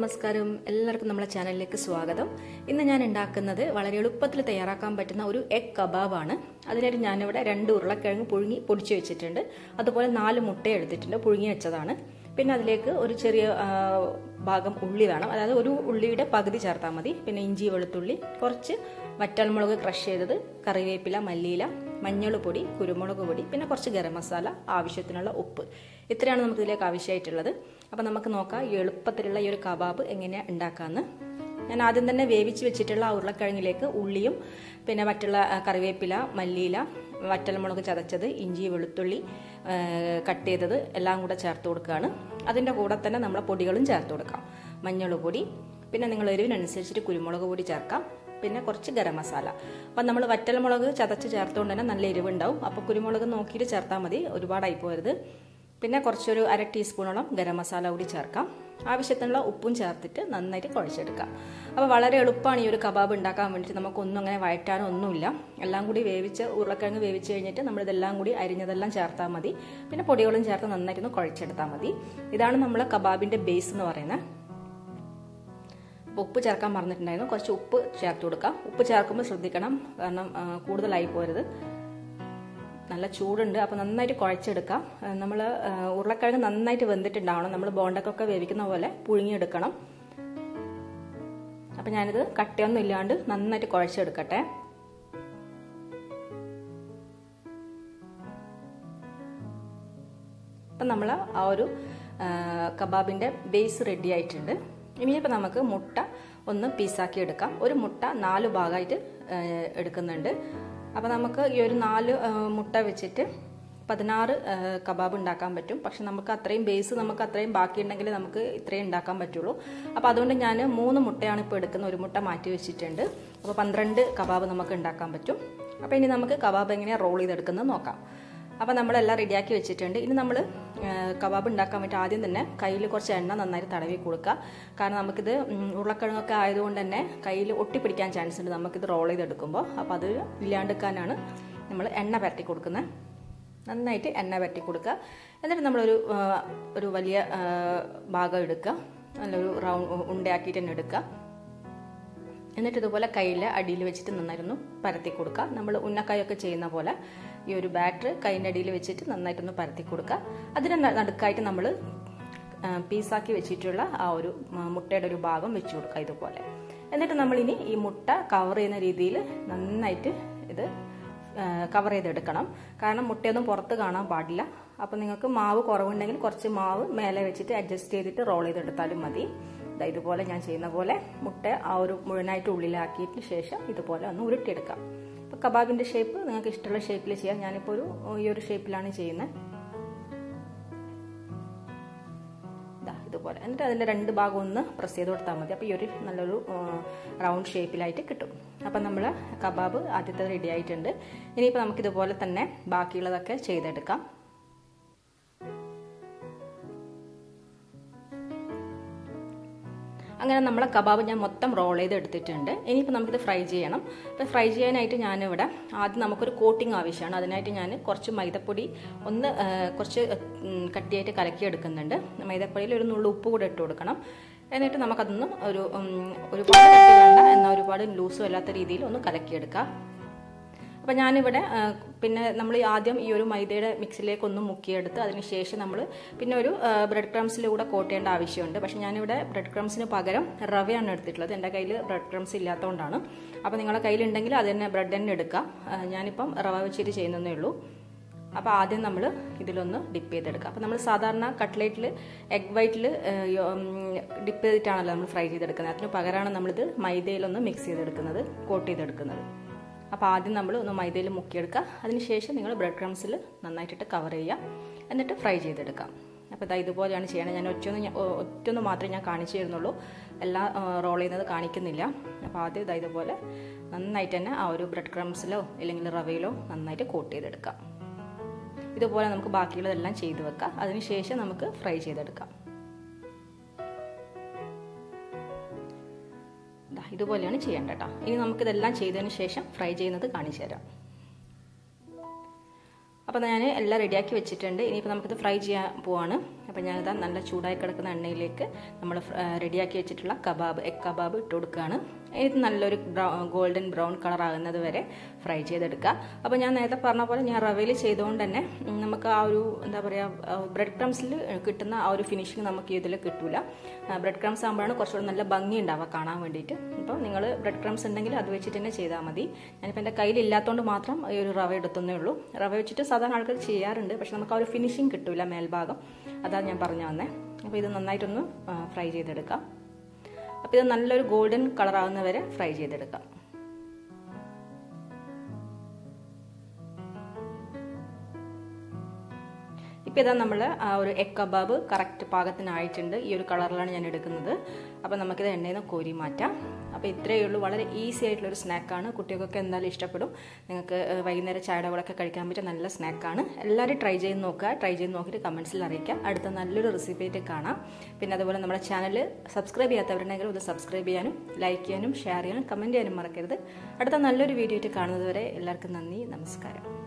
നമസ്കാരം എല്ലാവർക്കും നമ്മളെ ചാനലിലേക്ക് സ്വാഗതം ഇന്ന് ഞാൻ ഉണ്ടാക്കുന്നത് വളരെ എളുപ്പത്തിൽ തയ്യാറാക്കാൻ പറ്റുന്ന ഒരു എഗ് കബാബാണ് അതിനായിട്ട് ഞാനിവിടെ രണ്ട് ഉരുളക്കിഴങ്ങ് പുഴുങ്ങി പൊടിച്ചു വെച്ചിട്ടുണ്ട് അതുപോലെ നാല് മുട്ട എടുത്തിട്ടുണ്ട് പുഴുങ്ങി വെച്ചതാണ് പിന്നെ അതിലേക്ക് ഒരു ചെറിയ ആ, ഭാഗം ഉള്ളി വേണം അതായത് ഒരു ഉള്ളിയുടെ പകുതി ചേർത്താൽ മതി പിന്നെ ഇഞ്ചി വെളുത്തുള്ളി കുറച്ച് വറ്റൽമുളക് ക്രഷ് ചെയ്തത് കറിവേപ്പില മല്ലിയില മഞ്ഞൾ പൊടി കുരുമുളക് പൊടി പിന്നെ കുറച്ച് ഗരം മസാല ആവശ്യത്തിനുള്ള ഉപ്പ് ഇത്രയാണ് നമുക്ക് ഇതിലേക്ക് ആവശ്യമായിട്ടുള്ളത് അപ്പോൾ നമുക്ക് നോക്കാം ഈ എളുപ്പത്തിലുള്ള ഈ ഒരു കബാബ് എങ്ങനെയാണ് ഉണ്ടാക്കാമെന്ന് ഞാൻ ആദ്യം തന്നെ വേവിച്ച് വെച്ചിട്ടുള്ള ആ ഉരുളക്കിഴങ്ങിലേക്ക് ഉള്ളിയും പിന്നെ മറ്റുള്ള ആ, കറിവേപ്പില മല്ലിയില വറ്റൽമുളക് ചതച്ചത് ഇഞ്ചി വെളുത്തുള്ളി ആ, കട്ട് ചെയ്തത് എല്ലാം കൂടെ ചേർത്ത് കൊടുക്കുകയാണ് അതിൻ്റെ കൂടെ തന്നെ നമ്മൾ പൊടികളും ചേർത്ത് കൊടുക്കാം മഞ്ഞൾ പൊടി പിന്നെ നിങ്ങൾ എരിവിനനുസരിച്ചിട്ട് കുരുമുളക് പൊടി ചേർക്കാം പിന്നെ കുറച്ച് ഗരം മസാല അപ്പം നമ്മൾ വറ്റൽമുളക് ചതച്ച് ചേർത്തുകൊണ്ട് തന്നെ നല്ല എരിവുണ്ടാവും അപ്പോൾ കുരുമുളക് നോക്കിയിട്ട് ചേർത്താൽ മതി ഒരുപാടായി പോരുത് പിന്നെ കുറച്ചൊരു അര ടീസ്പൂണോളം ഗരം മസാല കൂടി ചേർക്കാം ആവശ്യത്തിനുള്ള ഉപ്പും ചേർത്തിട്ട് നന്നായിട്ട് കുഴച്ചെടുക്കാം അപ്പോൾ വളരെ എളുപ്പമാണ് ഈ ഒരു കബാബ് ഉണ്ടാക്കാൻ വേണ്ടിയിട്ട് നമുക്കൊന്നും അങ്ങനെ വഴറ്റാനോ ഒന്നുമില്ല എല്ലാം കൂടി വേവിച്ച് ഉരുളക്കിഴങ്ങ് വേവിച്ച് കഴിഞ്ഞിട്ട് നമ്മളിതെല്ലാം കൂടി അരിഞ്ഞതെല്ലാം ചേർത്താൽ മതി പിന്നെ പൊടികളും ചേർത്ത് നന്നായിട്ടൊന്ന് കുഴച്ചെടുത്താൽ മതി ഇതാണ് നമ്മളെ കബാബിൻ്റെ ബേസ് എന്ന് പറയുന്നത് ഉപ്പ് ചേർക്കാൻ മറന്നിട്ടുണ്ടായിരുന്നു കുറച്ച് ഉപ്പ് ചേർത്ത് കൊടുക്കാം ഉപ്പ് ചേർക്കുമ്പോൾ ശ്രദ്ധിക്കണം കാരണം ആ, കൂടുതലായി പോരുത് നല്ല ചൂടുണ്ട് അപ്പോൾ നന്നായിട്ട് കുഴച്ചെടുക്കാം നമ്മൾ ഉരുളക്കിഴങ്ങ് നന്നായിട്ട് വെന്തിട്ടുണ്ടാവണം നമ്മൾ ബോണ്ടക്കൊക്കെ വേവിക്കുന്ന പോലെ പുഴുങ്ങിയെടുക്കണം അപ്പം ഞാനിത് കട്ടയൊന്നും ഇല്ലാണ്ട് നന്നായിട്ട് കുഴച്ചെടുക്കട്ടെ അപ്പം നമ്മൾ ആ ഒരു കബാബിൻ്റെ ബേസ് റെഡി ആയിട്ടുണ്ട് ഇനിയിപ്പോൾ നമുക്ക് മുട്ട ഒന്ന് പീസാക്കി എടുക്കാം ഒരു മുട്ട നാല് ഭാഗമായിട്ട് ആ, എടുക്കുന്നുണ്ട് അപ്പോൾ നമുക്ക് ഈ ഒരു നാല് ആ, മുട്ട വെച്ചിട്ട് പതിനാറ് ആ, കബാബ് ഉണ്ടാക്കാൻ പറ്റും പക്ഷെ നമുക്ക് അത്രയും ബേസ് നമുക്ക് അത്രയും ബാക്കിയുണ്ടെങ്കിൽ നമുക്ക് ഇത്രയും ഉണ്ടാക്കാൻ പറ്റുള്ളൂ അപ്പോൾ അതുകൊണ്ട് ഞാൻ മൂന്ന് മുട്ടയാണ് ഇപ്പോൾ എടുക്കുന്നത് ഒരു മുട്ട മാറ്റി വെച്ചിട്ടുണ്ട് അപ്പോൾ പന്ത്രണ്ട് കബാബ് നമുക്ക് ഉണ്ടാക്കാൻ പറ്റും അപ്പോൾ ഇനി നമുക്ക് കബാബ് എങ്ങനെയാണ് റോൾ ചെയ്തെടുക്കുന്നത് നോക്കാം അപ്പോൾ നമ്മളെല്ലാം റെഡിയാക്കി വെച്ചിട്ടുണ്ട് ഇനി നമ്മൾ കബാബ് ഉണ്ടാക്കാൻ വേണ്ടി ആദ്യം തന്നെ കയ്യിൽ കുറച്ച് എണ്ണ നന്നായിട്ട് തടവി കൊടുക്കുക കാരണം നമുക്കിത് ഉം, ഉരുളക്കിഴങ്ങൊക്കെ ആയതുകൊണ്ട് തന്നെ കയ്യിൽ ഒട്ടിപ്പിടിക്കാൻ ചാൻസ് ഉണ്ട് നമുക്കിത് റോൾ ചെയ്തെടുക്കുമ്പോൾ അപ്പോൾ അത് ഇല്ലാണ്ടിരിക്കാനാണ് നമ്മൾ എണ്ണ പരട്ടി കൊടുക്കുന്നത് നന്നായിട്ട് എണ്ണ പരട്ടി കൊടുക്കുക എന്നിട്ട് നമ്മളൊരു ആ, ഒരു വലിയ ആ, ഭാഗം എടുക്കുക നല്ലൊരു റൗണ്ട് ഉണ്ടയാക്കിയിട്ട് തന്നെ എടുക്കുക എന്നിട്ട് ഇതുപോലെ കയ്യിൽ അടിയിൽ വെച്ചിട്ട് നന്നായിരുന്നു പരത്തി കൊടുക്കുക നമ്മൾ ഉന്നക്കായൊക്കെ ചെയ്യുന്ന പോലെ ഈ ഒരു ബാറ്റർ കൈൻ്റെ അടിയിൽ വെച്ചിട്ട് നന്നായിട്ടൊന്ന് പരത്തി കൊടുക്കുക അതിന് ന- നടുക്കായിട്ട് നമ്മൾ പീസാക്കി വെച്ചിട്ടുള്ള ആ ഒരു ആ, മുട്ടയുടെ ഒരു ഭാഗം വെച്ച് കൊടുക്കുക ഇതുപോലെ എന്നിട്ട് നമ്മളിനി ഈ മുട്ട കവർ ചെയ്യുന്ന രീതിയിൽ നന്നായിട്ട് ഇത് കവർ ചെയ്തെടുക്കണം കാരണം മുട്ടയൊന്നും പുറത്ത് കാണാൻ പാടില്ല അപ്പോൾ നിങ്ങൾക്ക് മാവ് കുറവുണ്ടെങ്കിൽ കുറച്ച് മാവ് മേലെ വെച്ചിട്ട് അഡ്ജസ്റ്റ് ചെയ്തിട്ട് റോൾ ചെയ്തെടുത്താലും മതി ദാ ഇതുപോലെ ഞാൻ ചെയ്യുന്ന പോലെ മുട്ട ആ ഒരു മുഴുവനായിട്ട് ഉള്ളിലാക്കിയിട്ട് ശേഷം ഇതുപോലെ ഒന്ന് ഉരുട്ടിയെടുക്കാം അപ്പോൾ കബാബിൻ്റെ ഷേപ്പ് നിങ്ങൾക്ക് ഇഷ്ടമുള്ള ഷേപ്പിൽ ചെയ്യാം ഞാനിപ്പോൾ ഒരു ഈ ഒരു ഷേപ്പിലാണ് ചെയ്യുന്നത് ദാ ഇതുപോലെ എന്നിട്ട് അതിൻ്റെ രണ്ട് ഭാഗം ഒന്ന് പ്രസ് ചെയ്ത് കൊടുത്താൽ മതി അപ്പോൾ ഈ ഒരു നല്ലൊരു റൗണ്ട് ഷേപ്പിലായിട്ട് കിട്ടും അപ്പം നമ്മൾ കബാബ് ആദ്യത്തെ റെഡി ആയിട്ടുണ്ട് ഇനിയിപ്പോൾ നമുക്കിതുപോലെ തന്നെ ബാക്കിയുള്ളതൊക്കെ ചെയ്തെടുക്കാം അങ്ങനെ നമ്മളെ കബാബ് ഞാൻ മൊത്തം റോൾ ചെയ്ത് എടുത്തിട്ടുണ്ട് ഇനിയിപ്പോൾ നമുക്കിത് ഫ്രൈ ചെയ്യണം അപ്പോൾ ഫ്രൈ ചെയ്യാനായിട്ട് ഞാനിവിടെ ആദ്യം നമുക്കൊരു കോട്ടിംഗ് ആവശ്യമാണ് അതിനായിട്ട് ഞാൻ കുറച്ച് മൈദപ്പൊടി ഒന്ന് ആ, കുറച്ച് ഉം, കട്ടിയായിട്ട് കലക്കി എടുക്കുന്നുണ്ട് മൈദപ്പൊടിയിൽ ഒരു നുള്ളു ഉപ്പ് കൂടെ ഇട്ട് കൊടുക്കണം എന്നിട്ട് നമുക്കതൊന്ന് ഒരു ഉം, ഒരുപാട് കട്ടി വേണ്ട എന്നാൽ ഒരുപാട് ലൂസും അല്ലാത്ത രീതിയിൽ ഒന്ന് കലക്കിയെടുക്കാം അപ്പോൾ ഞാനിവിടെ ആ, പിന്നെ നമ്മൾ ആദ്യം ഈ ഒരു മൈദയുടെ മിക്സിലേക്ക് ഒന്ന് മുക്കിയെടുത്ത് അതിന് ശേഷം നമ്മൾ പിന്നെ ഒരു ബ്രെഡ് ക്രംസിലൂടെ കോട്ട് ചെയ്യേണ്ട ആവശ്യമുണ്ട് പക്ഷേ ഞാനിവിടെ ബ്രെഡ് ക്രംസിന് പകരം റവയാണ് എടുത്തിട്ടുള്ളത് എൻ്റെ കയ്യിൽ ബ്രെഡ് ക്രംസ് ഇല്ലാത്തതുകൊണ്ടാണ് അപ്പോൾ നിങ്ങളുടെ കയ്യിലുണ്ടെങ്കിൽ അത് തന്നെ ബ്രെഡ് തന്നെ എടുക്കാം ആ, ഞാനിപ്പം റവ വെച്ചിട്ട് ചെയ്യുന്നതേ ഉള്ളൂ അപ്പോൾ ആദ്യം നമ്മൾ ഇതിലൊന്ന് ഡിപ്പ് ചെയ്തെടുക്കുക അപ്പോൾ നമ്മൾ സാധാരണ കട്ട്ലേറ്റിൽ എഗ് വൈറ്റിൽ ഡിപ്പ് ചെയ്തിട്ടാണല്ലോ നമ്മൾ ഫ്രൈ ചെയ്തെടുക്കുന്നത് അതിന് പകരമാണ് നമ്മളിത് മൈദയിലൊന്ന് മിക്സ് ചെയ്തെടുക്കുന്നത് കോട്ട് ചെയ്തെടുക്കുന്നത് അപ്പോൾ ആദ്യം നമ്മൾ ഒന്ന് മൈദയിൽ മുക്കിയെടുക്കുക അതിനുശേഷം നിങ്ങൾ ബ്രെഡ് ക്രംസിൽ നന്നായിട്ടിട്ട് കവർ ചെയ്യുക എന്നിട്ട് ഫ്രൈ ചെയ്തെടുക്കാം അപ്പോൾ ഇതാ ഇതുപോലെയാണ് ചെയ്യണത് ഞാൻ ഒറ്റൊന്ന് ഞാൻ ഒ- ഒറ്റൊന്ന് മാത്രമേ ഞാൻ കാണിച്ചു തരുന്നുള്ളൂ എല്ലാം റോൾ ചെയ്യുന്നത് കാണിക്കുന്നില്ല അപ്പോൾ ആദ്യം ഇതാ ഇതുപോലെ നന്നായിട്ട് തന്നെ ആ ഒരു ബ്രെഡ് ക്രംസിലോ അല്ലെങ്കിൽ റവയിലോ നന്നായിട്ട് കോട്ട് ചെയ്തെടുക്കാം ഇതുപോലെ നമുക്ക് ബാക്കിയുള്ളതെല്ലാം ചെയ്ത് വെക്കാം അതിനുശേഷം നമുക്ക് ഫ്രൈ ചെയ്തെടുക്കാം ദാ ഇതുപോലെയാണ് ചെയ്യേണ്ടത് കേട്ടോ ഇനി നമുക്കിതെല്ലാം ചെയ്തതിന് ശേഷം ഫ്രൈ ചെയ്യുന്നത് കാണിച്ചു തരാം അപ്പോൾ ഞാൻ എല്ലാം റെഡിയാക്കി വെച്ചിട്ടുണ്ട് ഇനിയിപ്പോൾ നമുക്കിത് ഫ്രൈ ചെയ്യാൻ പോവാണ് അപ്പോൾ ഞാനിതാ നല്ല ചൂടായി കിടക്കുന്ന എണ്ണയിലേക്ക് നമ്മൾ റെഡിയാക്കി വെച്ചിട്ടുള്ള കബാബ് എഗ് കബാബ് ഇട്ട് കൊടുക്കുകയാണ് ഇത് നല്ലൊരു ഗോൾഡൻ ബ്രൗൺ കളർ ആകുന്നത് വരെ ഫ്രൈ ചെയ്തെടുക്കുക അപ്പോൾ ഞാൻ നേരത്തെ പറഞ്ഞ പോലെ ഞാൻ റവയിൽ ചെയ്തുകൊണ്ട് തന്നെ നമുക്ക് ആ ഒരു എന്താ പറയുക ബ്രെഡ് ക്രംസിൽ കിട്ടുന്ന ആ ഒരു ഫിനിഷിങ് നമുക്ക് ഇതിൽ കിട്ടില്ല ബ്രെഡ് ക്രംസ് ആകുമ്പോഴാണ് കുറച്ചുകൂടി നല്ല ഭംഗി ഉണ്ടാവുക കാണാൻ വേണ്ടിയിട്ട് അപ്പോൾ നിങ്ങൾ ബ്രെഡ് ക്രംസ് ഉണ്ടെങ്കിൽ അത് വെച്ചിട്ട് തന്നെ ചെയ്താൽ മതി ഞാനിപ്പോൾ എൻ്റെ കയ്യിലില്ലാത്തതുകൊണ്ട് മാത്രം ഈ ഒരു റവ എടുത്തുന്നേ ഉള്ളൂ റവ വെച്ചിട്ട് സാധാരണ ആൾക്കാർ ചെയ്യാറുണ്ട് പക്ഷെ നമുക്ക് ആ ഒരു ഫിനിഷിങ് കിട്ടില്ല മേൽഭാഗം അതാണ് ഞാൻ പറഞ്ഞു വന്നേ അപ്പോൾ ഇത് നന്നായിട്ടൊന്ന് ഫ്രൈ ചെയ്തെടുക്കാം അപ്പോൾ ഇത് നല്ലൊരു ഗോൾഡൻ കളർ ആകുന്നവരെ ഫ്രൈ ചെയ്തെടുക്കാം ഇപ്പോൾ ഇതാ നമ്മൾ ആ ഒരു എഗ് കബാബ് കറക്റ്റ് പാകത്തിനായിട്ടുണ്ട് ഈ ഒരു കളറിലാണ് ഞാൻ എടുക്കുന്നത് അപ്പോൾ നമുക്കിത് എണ്ണയിൽ നിന്ന് കോരി മാറ്റാം അപ്പോൾ ഇത്രയേ ഉള്ളൂ വളരെ ഈസി ആയിട്ടുള്ളൊരു സ്നാക്കാണ് കുട്ടികൾക്കൊക്കെ എന്തായാലും ഇഷ്ടപ്പെടും നിങ്ങൾക്ക് വൈകുന്നേരം ചായയുടെ കൂടെയൊക്കെ കഴിക്കാൻ പറ്റിയ നല്ല സ്നാക്കാണ് എല്ലാവരും ട്രൈ ചെയ്ത് നോക്കുക ട്രൈ ചെയ്ത് നോക്കിയിട്ട് കമൻസിൽ അറിയിക്കാം അടുത്ത നല്ലൊരു റെസിപ്പി ആയിട്ട് കാണാം പിന്നെ അതുപോലെ നമ്മുടെ ചാനൽ സബ്സ്ക്രൈബ് ചെയ്യാത്തവരുണ്ടെങ്കിൽ ഇത് സബ്സ്ക്രൈബ് ചെയ്യാനും ലൈക്ക് ചെയ്യാനും ഷെയർ ചെയ്യാനും കമൻറ്റ് ചെയ്യാനും മറക്കരുത് അടുത്ത നല്ലൊരു വീഡിയോ ആയിട്ട് കാണുന്നത് വരെ എല്ലാവർക്കും നന്ദി നമസ്കാരം